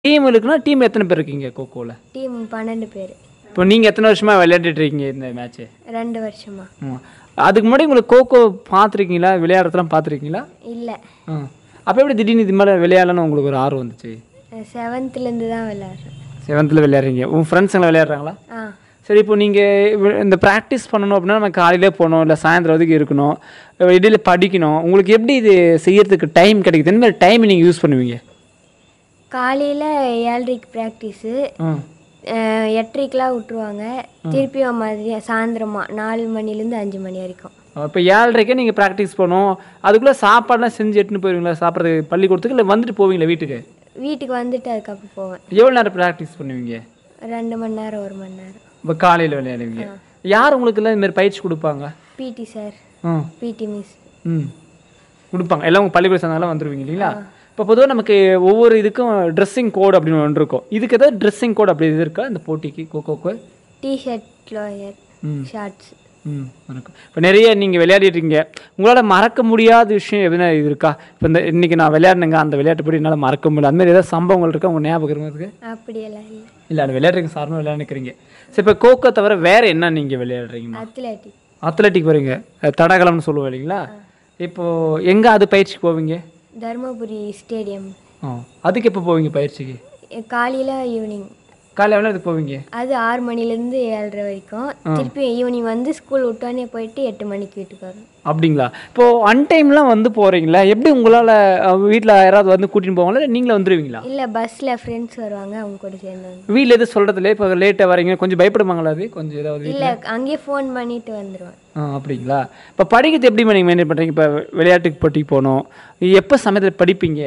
Team இருக்குன்னா team எத்தனை பேர் இருக்கீங்க கோகோவில் டீம் பன்னெண்டு பேர் இப்போ நீங்கள் எத்தனை வருஷமா விளையாடிட்டு இருக்கீங்க இந்த மேட்ச்சு ரெண்டு வருஷமா அதுக்கு முன்னாடி உங்களுக்கு கோகோ பார்த்துருக்கீங்களா விளையாடுறதுலாம் பார்த்துருக்கீங்களா இல்லை ஆ அப்போ எப்படி திடீர்னு இது மேலே விளையாடணும்னு உங்களுக்கு ஒரு ஆர்வம் வந்துச்சு செவன்த்துலேருந்து தான் விளாட்றேன் செவன்த்தில் விளையாடுறீங்க உங்கள் ஃப்ரெண்ட்ஸுங்களை விளையாடுறாங்களா ஆ சரி இப்போ நீங்கள் இந்த ப்ராக்டிஸ் பண்ணணும் அப்படின்னா நம்ம காலையிலே போகணும் இல்லை சாயந்தரம் வரைக்கும் இருக்கணும் இடையில படிக்கணும் உங்களுக்கு எப்படி இது செய்யறதுக்கு டைம் கிடைக்குது என்ன மாதிரி டைம் நீங்கள் யூஸ் பண்ணுவீங்க காலையில் ஏழரைக்கு ப்ராக்டிஸு ம் எட்டரைக்கெலாம் விட்ருவாங்க திருப்பியும் மதியம் சாயந்தரமா நாலு மணிலேருந்து அஞ்சு மணி வரைக்கும் இப்போ ஏழரைக்கே நீங்கள் ப்ராக்டிஸ் பண்ணணும் அதுக்குள்ளே சாப்பாடுலாம் செஞ்சு எடுத்துன்னு போயிருவீங்களா சாப்பிட்றதுக்கு பள்ளிக்கூடத்துக்கு இல்லை வந்துட்டு போவீங்களா வீட்டுக்கு வீட்டுக்கு வந்துட்டு அதுக்கப்புறம் போவேன் எவ்வளோ நேரம் ப்ராக்டிஸ் பண்ணுவீங்க ரெண்டு மணி நேரம் ஒரு மணி நேரம் இப்போ காலையில் விளையாடுவீங்க யார் உங்களுக்குலாம் இந்த மாதிரி பயிற்சி கொடுப்பாங்க பிடி சார் ம் பிடி மிஸ் ம் கொடுப்பாங்க எல்லாம் உங்கள் பள்ளிக்கூட சேர்ந்தாலும் வந்துருவீங்க இல்லைங்களா இப்போ பொதுவாக நமக்கு ஒவ்வொரு இதுக்கும் ட்ரெஸ்ஸிங் கோட் அப்படின்னு ஒன்று இருக்கும் இதுக்கு ஏதாவது ட்ரெஸ்ஸிங் கோட் அப்படி இது இருக்கா இந்த போட்டிக்கு கோகோக்கு டிஷர்ட் லோயர் ம் ஷார்ட்ஸ் ம் இருக்கும் இப்போ நிறைய நீங்கள் விளையாடிட்டு இருக்கீங்க உங்களால் மறக்க முடியாத விஷயம் எதுனா இது இருக்கா இப்போ இந்த இன்னைக்கு நான் விளையாடுனேங்க அந்த விளையாட்டு படி என்னால் மறக்க முடியல அந்த மாதிரி ஏதாவது சம்பவங்கள் இருக்கா உங்கள் ஞாபகம் இருக்கிறதுக்கு அப்படியெல்லாம் இல்லை இல்லை அது விளையாடுறீங்க சார்னு விளையாடுக்கிறீங்க சரி இப்போ கோகோ தவிர வேறு என்ன நீங்கள் விளையாடுறீங்கம்மா அத்லெட்டிக் அத்லெட்டிக் வரீங்க அஹ் தடகளம்னு சொல்லுவோம் இல்லைங்களா இப்போது எங்கே அது பயிற்சிக்கு போவீங்க தருமபுரி ஸ்டேடியம் ஆ அதுக்கு எப்போ போவீங்க பயிற்சிக்கு காலையில் ஈவினிங் காலையில் எவ்வளோ அதுக்கு போவீங்க அது ஆறு மணிலேருந்து ஏழரை வரைக்கும் திருப்பி ஈவினிங் வந்து ஸ்கூல் விட்டோன்னே போயிட்டு எட்டு மணிக்கு வீட்டுக்கு வரும் அப்படிங்களா இப்போது அன்டைம்லாம் வந்து போகிறீங்களா எப்படி உங்களால் வீட்டில் யாராவது வந்து கூட்டின்னு போவாங்களா இல்லை நீங்களே வந்துடுவீங்களா இல்லை பஸ்ஸில் ஃப்ரெண்ட்ஸ் வருவாங்க அவங்க கூட சேர்ந்து வந்து வீட்டில் எதுவும் சொல்கிறதுல இப்போ லேட்டாக வரீங்க கொஞ்சம் பயப்படுவாங்களா அது கொஞ்சம் ஏதாவது இல்லை அங்கேயே ஃபோன் பண்ணிட்டு வந்துடுவேன் ஆ அப்படிங்களா இப்போ படிக்கிறது எப்படி நீங்கள் மெயின்டைன் பண்ணுறீங்க இப்போ விளையாட்டுக்கு போட்டிக்கு போகணும் எப்போ சமயத்தில் படிப்பீங்க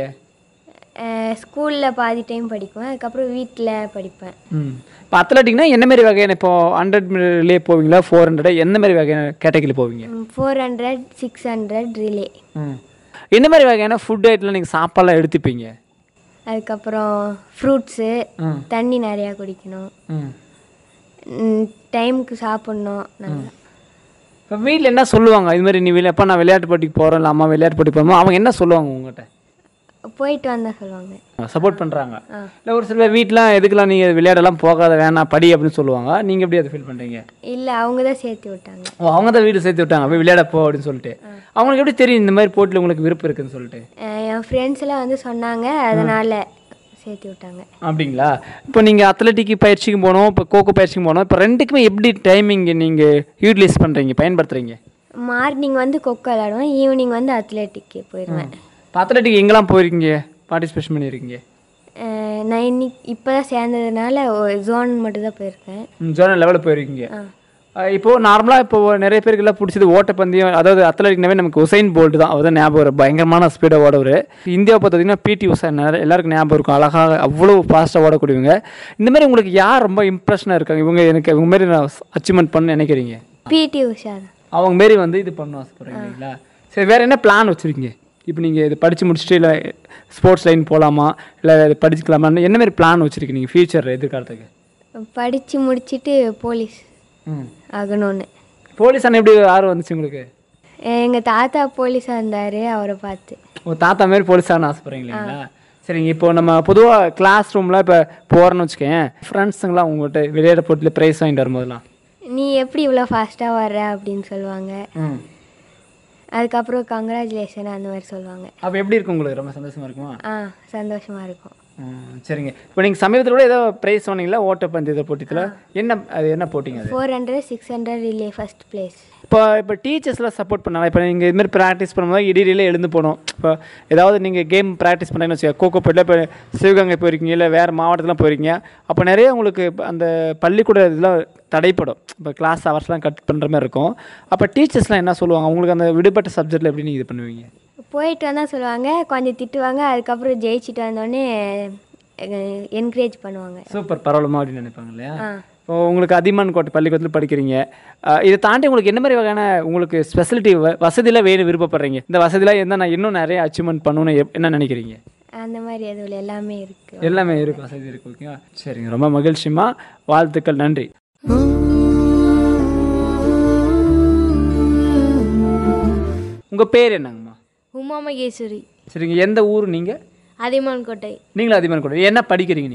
ஸ்கூலில் பாதி டைம் படிப்பேன் அதுக்கப்புறம் வீட்டில் படிப்பேன் ம் இப்போ அத்லட்டிக்னா என்ன மாதிரி வகையான இப்போ ஹண்ட்ரட் மீட்டர்லேயே போவீங்களா ஃபோர் ஹண்ட்ரட் எந்த மாதிரி வகையான கேட்டகரியில் போவீங்க four hundred six hundred relay ம் என்ன மாதிரி வகையான ஃபுட் ஐட்டம்லாம் நீங்கள் சாப்பாடுலாம் எடுத்துப்பீங்க அதுக்கப்புறம் ஃப்ரூட்ஸு ம் தண்ணி நிறையா குடிக்கணும் ம் டைமுக்கு சாப்பிட்ணும் நல்லா இப்போ வீட்டில் என்ன சொல்லுவாங்க இது மாதிரி நீ விளையா எப்போ நான் விளையாட்டு போட்டிக்கு போகிறேன் இல்லை அம்மா விளையாட்டு போட்டிக்கு போகிறோமோ அவங்க என்ன சொல்லுவாங்க உங்கள்கிட்ட போயிட்டு வந்தால் சொல்லுவாங்க சப்போர்ட் பண்ணுறாங்க ஆ. இல்லை ஒரு சில பேர் வீட்டிலாம் எதுக்கெல்லாம் நீங்கள் விளையாடலாம் போகாத வேணாம் படி அப்படின்னு சொல்லுவாங்க நீங்கள் எப்படி அதை ஃபீல் பண்ணுறீங்க இல்லை அவங்க தான் சேர்த்து விட்டாங்க ஓ அவங்க தான் வீடு சேர்த்து விட்டாங்க போய் விளையாட போ அப்படின்னு சொல்லிட்டு அவங்களுக்கு எப்படி தெரியும் இந்த மாதிரி போட்டியில் உங்களுக்கு விருப்பம் இருக்குன்னு சொல்லிட்டு அஹ் என் ஃப்ரெண்ட்ஸ் எல்லாம் வந்து சொன்னாங்க அதனால் சேர்த்து விட்டாங்க அப்படிங்களா இப்போ நீங்கள் அத்லட்டிக் பயிற்சிக்கு போகணும் இப்போ கோகோ பயிற்சிக்கு போகணும் இப்போ ரெண்டுக்குமே எப்படி டைமிங் நீங்கள் யூட்டிலைஸ் பண்ணுறீங்க பயன்படுத்துகிறீங்க மார்னிங் வந்து கொக்கோ விளாடுவேன் ஈவினிங் வந்து அத்லெட்டிக்கு போயிடுவேன் இப்போ அத்லட்டிக் எங்கெல்லாம் போயிருக்கீங்க பார்ட்டிசிபேஷன் பண்ணியிருக்கீங்க அஹ் நான் இன்னைக்கு இப்போ தான் சேர்ந்ததுனால ஜோன் மட்டும் தான் போயிருக்கேன் ஜோனல் லெவலில் போயிருக்கீங்க ஆ அஹ் இப்போ நார்மலாக இப்போ நிறைய பேருக்கு எல்லாம் பிடிச்சது ஓட்டப்பந்தயம் அதாவது அத்லட்டிக்னாவே நமக்கு உசைன் போல்ட் தான் அவர் தான் ஞாபகம் வரும் பயங்கரமான ஸ்பீடாக ஓடவர் இந்தியாவை பார்த்தீங்கன்னா பிடி உசா நிறைய எல்லாருக்கும் ஞாபகம் இருக்கும் அழகாக அவ்வளோ ஃபாஸ்ட்டாக ஓடக்கூடியவங்க இந்த மாதிரி உங்களுக்கு யார் ரொம்ப இம்ப்ரெஷனாக இருக்காங்க இவங்க எனக்கு இவங்க மாரி நான் அச்சீவ்மெண்ட் பண்ண நினைக்கிறீங்க பிடி உஷா தான் அவங்க மாரி வந்து இது பண்ண ஆசைப்படுறீங்க இல்லைங்களா சரி வேறு என்ன பிளான் வச்சுருக்கீங்க இப்போ நீங்கள் இது படித்து முடிச்சுட்டு இல்லை ஸ்போர்ட்ஸ் லைன் போகலாமா இல்லை இது படிச்சுக்கலாமா என்ன மாதிரி பிளான் வச்சுருக்கீங்க நீங்கள் ஃபியூச்சர் எதிர்காலத்துக்கு படித்து முடிச்சிட்டு போலீஸ் ம் ஆகணும்னு போலீஸ் அண்ணன் எப்படி ஆர்வம் வந்துச்சு உங்களுக்கு எங்கள் தாத்தா போலீஸாக இருந்தார் அவரை பார்த்து உங்கள் தாத்தா மாரி போலீஸ் ஆகணும் ஆசைப்படுறீங்க இல்லைங்களா சரிங்க இப்போ நம்ம பொதுவாக கிளாஸ் ரூமில் இப்போ போகிறோன்னு வச்சுக்கேன் ஃப்ரெண்ட்ஸுங்களாம் உங்கள்கிட்ட விளையாட போட்டியில் ப்ரைஸ் வாங்கிட்டு வரும்போதெல்லாம் நீ எப்படி இவ்வளோ ஃபாஸ்ட்டாக வர்ற அப்படின்னு சொல்லுவாங்க ம் அதுக்கப்புறம் கங்க்ராச்சுலேஷன் அந்த மாதிரி சொல்லுவாங்க அப்போ எப்படி இருக்கும் உங்களுக்கு ரொம்ப சந்தோஷமாக இருக்குமா ஆ சந்தோஷமாக இருக்கும் ம், சரிங்க இப்போ நீங்கள் சமீபத்தில் கூட ஏதோ ப்ரைஸ் சொன்னீங்களா ஓட்டப்பந்தயத்தை போட்டியில் என்ன அது என்ன போட்டிங்க அது four hundred six hundred relay first place இப்போ இப்போ டீச்சர்ஸ்லாம் சப்போர்ட் பண்ணாங்க இப்போ நீங்கள் இதுமாதிரி ப்ராக்டிஸ் பண்ணும்போது இடையில எழுந்து போகணும் இப்போ ஏதாவது நீங்கள் கேம் ப்ராக்டிஸ் பண்ணுறீங்கன்னு வச்சுக்கோங்க கோகோ போயிட்டில் இப்போ சிவகங்கை போயிருக்கீங்க இல்லை வேறு மாவட்டத்துலாம் போயிருக்கீங்க அப்போ நிறைய உங்களுக்கு இப்ப அந்த பள்ளிக்கூட இதெல்லாம் தடைப்படும் இப்போ கிளாஸ் ஹவர்ஸ்லாம் கட் பண்ணுற மாதிரி இருக்கும் அப்போ டீச்சர்ஸ்லாம் என்ன சொல்லுவாங்க உங்களுக்கு அந்த விடுபட்ட சப்ஜெக்ட்டில் எப்படி நீங்கள் இது பண்ணுவீங்க போயிட்டு வந்தால் சொல்லுவாங்க கொஞ்சம் திட்டுவாங்க அதுக்கப்புறம் ஜெயிச்சுட்டு வந்தோடனே என்கரேஜ் பண்ணுவாங்க சூப்பர் பரவாயில்லமா அப்படின்னு நினைப்பாங்க இல்லையா ஆ இப்போ உங்களுக்கு அதிமான் கோட்டை பள்ளிக்கூடத்தில் படிக்கிறீங்க அஹ் இதை தாண்டி உங்களுக்கு என்ன மாதிரி வகையான உங்களுக்கு ஸ்பெசிலிட்டி வசதியெல்லாம் வேணும் விருப்பப்படுறீங்க இந்த வசதியெல்லாம் இருந்தால் நான் இன்னும் நிறைய அச்சீவ்மெண்ட் பண்ணணும்னு எப்- என்ன நினைக்கிறீங்க அந்த மாதிரி எதுவும் எல்லாமே இருக்குது எல்லாமே இருக்கு வசதி இருக்கு ஓகேவா சரிங்க ரொம்ப மகிழ்ச்சிமா வாழ்த்துக்கள் நன்றி உங்கள் பேர் என்னங்கம்மா உமா மகேஸ்வரி சரிங்க எந்த ஊர் நீங்கள் அதியமான் கோட்டை நீங்களும் அதிகமாக கூட என்ன படிக்கிறீங்க